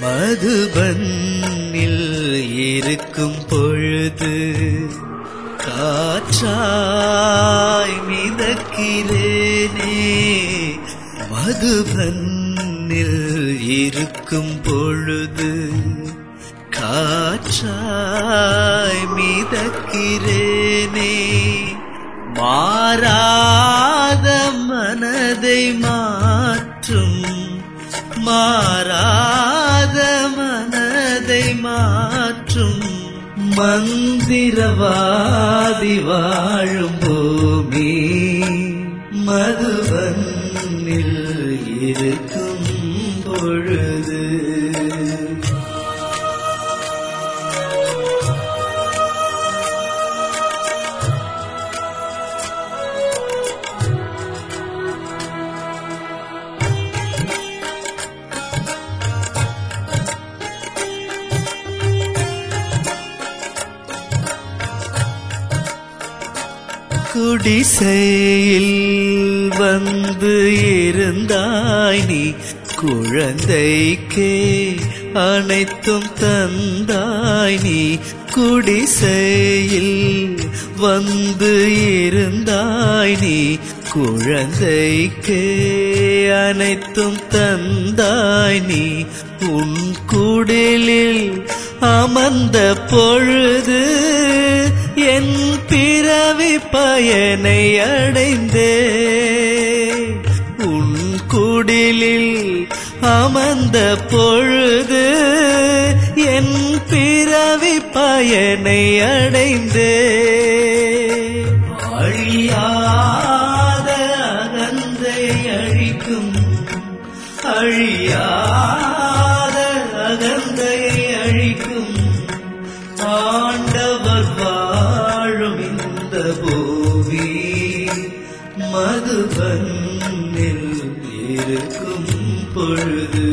மதுபன்னில் இருக்கும் பொழுது காற்றாய் மிதக்கிறேனே மதுபன்னில் இருக்கும் பொழுது காற்றாய் மிதக்கிறேனே மாறாத மனதை மாற்றும் மாறாத மனதை மாற்றும் மந்திரவாதி வாழும் பூமி மதுவன்னில் இருக்கும் பொழுது குடிசையில் வந்து இருந்தாய் நீ குழந்தைக்கே அனைத்தும் தந்தாய் நீ குடிசையில் வந்து இருந்தாய் நீ குழந்தைக்கே அனைத்தும் தந்தாய் நீ உன் குடிலில் அமர்ந்த பொழுது என் பிறவி பயனை அடைந்தே உன் குடிலில் அமர்ந்த பொழுது என் பிறவி பயனை அடைந்தே அழியாத அகந்தை அழிக்கும் அழியாத அகந்தை அழிக்கும் ஆண்டவர் வாழும் இந்த பூமி மதுபன்னில் இருக்கும் பொழுது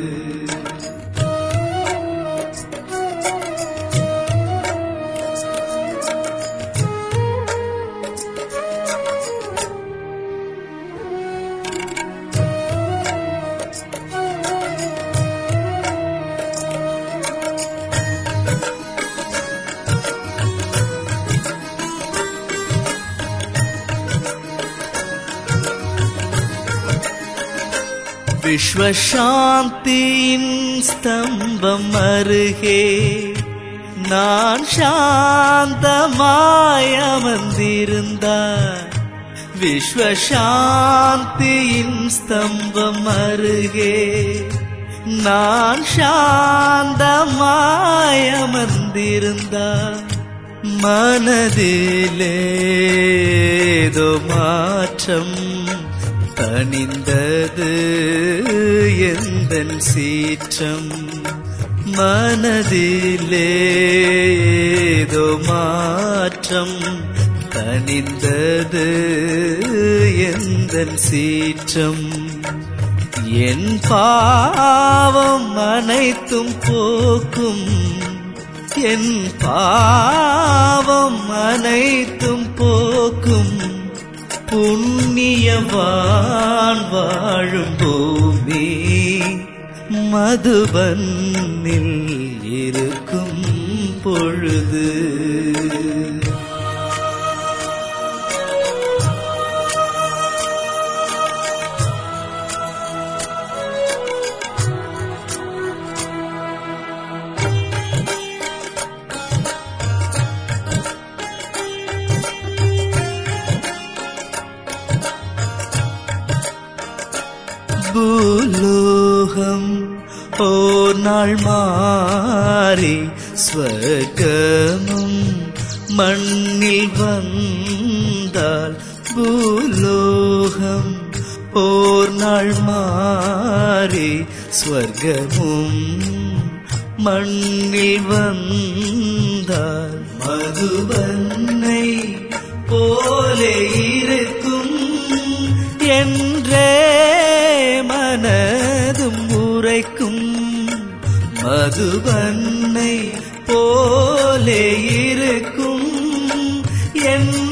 விஸ்வசாந்தியின் ஸ்தம்பம் அருகே நான் சாந்தமாய் அமர்ந்திருந்தார் விஸ்வசாந்தியின் ஸ்தம்பம் அருகே நான் சாந்தமாய் அமர்ந்திருந்தார் மனதிலேதோ மாற்றம் தனிந்தது எந்தன் சீற்றம் மனதிலேதோ மாற்றம் தனிந்தது எந்தன் சீற்றம் என் பாவம் அனைத்தும் போக்கும் என் பாவம் அனைத்தும் போக்கும் புண்ணியவான் வாழும் பூமி மதுபன்னில் இருக்கும் பொழுது பூலோகம் ஓர் நாள் மாறி ஸ்வர்கமும் மண்ணில் வந்தால் பூலோகம் ஓர் நாள் மாறி ஸ்வர்கமும் மண்ணில் வந்தால் மதுபன்னை போலே இருக்கும் என்றே மனதும் உரைக்கும் மதுபன்னை போலே இருக்கும்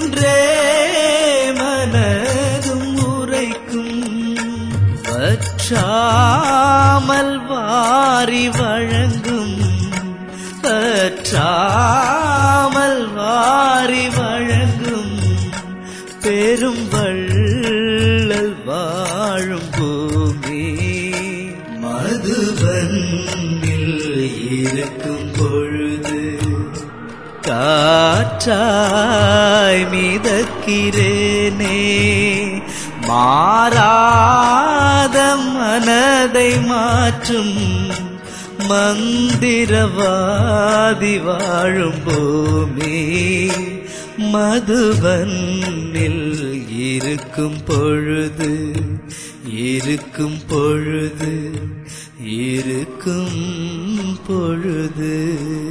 என்றே மனதும் உரைக்கும் வற்ற வற்றாமல் வாரி வழங்கும் வற்றாமல் வாரி வழங்கும் பெரும் வள்ளல் வாழும் பூமி மதுவன்னில் இருக்கும் பொழுது காற்றாய் மிதக்கிறேனே மாறாத மனதை மாற்றும் மந்திரவாதி வாழும் பூமி மதுவன்னில் இருக்கும் பொழுது இருக்கும் பொழுது இருக்கும் பொழுது